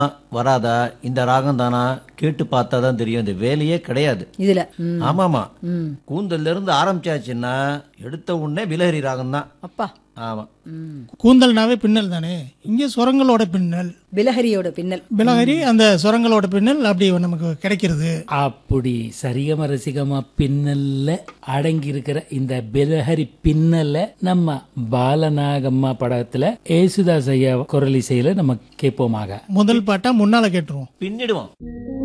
வராதா இந்த ராகம் தானா கேட்டு பார்த்தா தான் தெரியும் இந்த வேலையே கிடையாது இதுல ம், ஆமாமா ம். கூந்தல்ல இருந்து ஆரம்பிச்சாச்சுன்னா எடுத்த உடனே விலஹரி ராகம் தான் அப்பா ஆமா ம். கூந்தல்னாவே பின்னல் தானே இங்கே சுரங்களோட பின்னல் பிலஹரியோட பின்னல் பிலஹரி அந்த சுரங்களோட பின்னல் அப்படி நமக்கு கிடைக்கிறது அப்படி சரிகம ரசிகமா பின்னல்ல அடங்கி இருக்கிற இந்த பிலஹரி பின்னல்ல நம்ம பாலநாகம்மா படத்துல ஏசுதாஸ் ஐயா குரல் இசையில நம்ம கேட்போமாக முதல் பாட்டா முன்னால கேட்டுருவோம் பின்னிடுவோம்